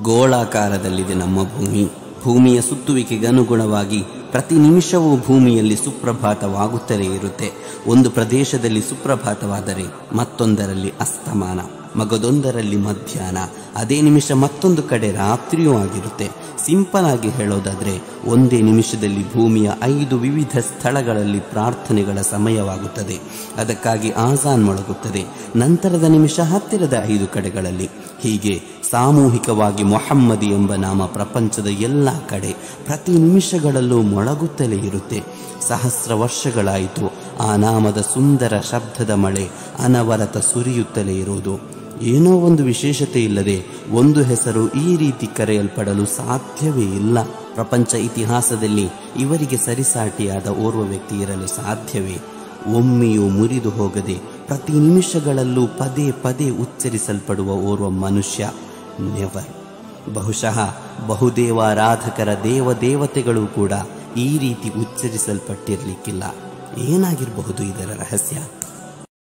ಗೋಳಾಕಾರದಲ್ಲಿದೆ ನಮ್ಮ ಭೂಮಿ ಭೂಮಿಯ ಸುತ್ತುವಿಕೆಗೆ ಅನುಗುಣವಾಗಿ ಪ್ರತಿ ನಿಮಿಷವೂ ಭೂಮಿಯಲ್ಲಿ ಸುಪ್ರಭಾತವಾಗುತ್ತಲೇ ಇರುತ್ತೆ ಒಂದು ಪ್ರದೇಶದಲ್ಲಿ ಸುಪ್ರಭಾತವಾದರೆ ಮತ್ತೊಂದರಲ್ಲಿ ಅಸ್ತಮಾನ ಮಗದೊಂದರಲ್ಲಿ ಮಧ್ಯಾಹ್ನ ಅದೇ ನಿಮಿಷ ಮತ್ತೊಂದು ಕಡೆ ರಾತ್ರಿಯೂ ಆಗಿರುತ್ತೆ ಸಿಂಪಲ್ ಆಗಿ ಹೇಳೋದಾದ್ರೆ ಒಂದೇ ನಿಮಿಷದಲ್ಲಿ ಭೂಮಿಯ ಐದು ವಿವಿಧ ಸ್ಥಳಗಳಲ್ಲಿ ಪ್ರಾರ್ಥನೆಗಳ ಸಮಯವಾಗುತ್ತದೆ ಅದಕ್ಕಾಗಿ ಆಜಾನ್ ಮೊಳಗುತ್ತದೆ ನಂತರದ ನಿಮಿಷ ಹತ್ತಿರದ ಐದು ಕಡೆಗಳಲ್ಲಿ ಹೀಗೆ ಸಾಮೂಹಿಕವಾಗಿ ಮೊಹಮ್ಮದಿ ಎಂಬ ನಾಮ ಪ್ರಪಂಚದ ಎಲ್ಲ ಕಡೆ ಪ್ರತಿ ನಿಮಿಷಗಳಲ್ಲೂ ಮೊಳಗುತ್ತಲೇ ಇರುತ್ತೆ ಸಹಸ್ರ ವರ್ಷಗಳಾಯಿತು ಆ ನಾಮದ ಸುಂದರ ಶಬ್ದದ ಮಳೆ ಅನವರತ ಸುರಿಯುತ್ತಲೇ ಇರುವುದು ಏನೋ ಒಂದು ವಿಶೇಷತೆ ಇಲ್ಲದೆ ಒಂದು ಹೆಸರು ಈ ರೀತಿ ಕರೆಯಲ್ಪಡಲು ಸಾಧ್ಯವೇ ಇಲ್ಲ ಪ್ರಪಂಚ ಇತಿಹಾಸದಲ್ಲಿ ಇವರಿಗೆ ಸರಿಸಾಟಿಯಾದ ಓರ್ವ ವ್ಯಕ್ತಿ ಇರಲು ಸಾಧ್ಯವೇ ಒಮ್ಮೆಯೂ ಮುರಿದು ಹೋಗದೆ ಪ್ರತಿ ನಿಮಿಷಗಳಲ್ಲೂ ಪದೇ ಪದೇ ಉಚ್ಚರಿಸಲ್ಪಡುವ ಓರ್ವ ಮನುಷ್ಯ ನೆವರ್ ಬಹುಶಃ ಬಹುದೇವಾರಾಧಕರ ದೇವದೇವತೆಗಳು ಕೂಡ ಈ ರೀತಿ ಉಚ್ಚರಿಸಲ್ಪಟ್ಟಿರಲಿಕ್ಕಿಲ್ಲ ಏನಾಗಿರಬಹುದು ಇದರ ರಹಸ್ಯ